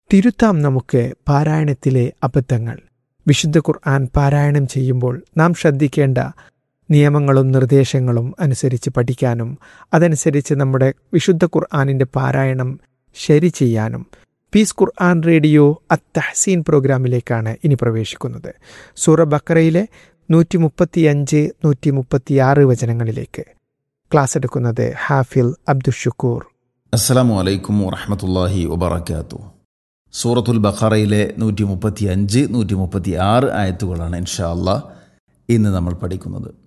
തിരുത്താം നമുക്ക് പാരായണത്തിലെ അബദ്ധങ്ങൾ വിശുദ്ധ ഖുർആൻ പാരായണം ചെയ്യുമ്പോൾ നാം ശ്രദ്ധിക്കേണ്ട നിയമങ്ങളും നിർദ്ദേശങ്ങളും അനുസരിച്ച് പഠിക്കാനും അതനുസരിച്ച് നമ്മുടെ വിശുദ്ധ ഖുർആാനിൻ്റെ പാരായണം ശരി ചെയ്യാനും പീസ് ഖുർആൻ റേഡിയോ അത്തഹസീൻ പ്രോഗ്രാമിലേക്കാണ് ഇനി പ്രവേശിക്കുന്നത് സൂറ ബക്കറയിലെ നൂറ്റി മുപ്പത്തിയഞ്ച് നൂറ്റി മുപ്പത്തിയാറ് വചനങ്ങളിലേക്ക് ക്ലാസ് എടുക്കുന്നത് ഹാഫിൽ അബ്ദുഷുക്കൂർ അസ്സലാമു അലൈക്കും വറഹമത്തല്ലാഹി വബർക്കാത്തു സൂറത്തുൽ ബഖറയിലെ നൂറ്റി മുപ്പത്തി അഞ്ച് നൂറ്റി മുപ്പത്തി ആറ് ആയത്തുകളാണ് ഇൻഷാ അല്ലാ ഇന്ന് നമ്മൾ പഠിക്കുന്നത്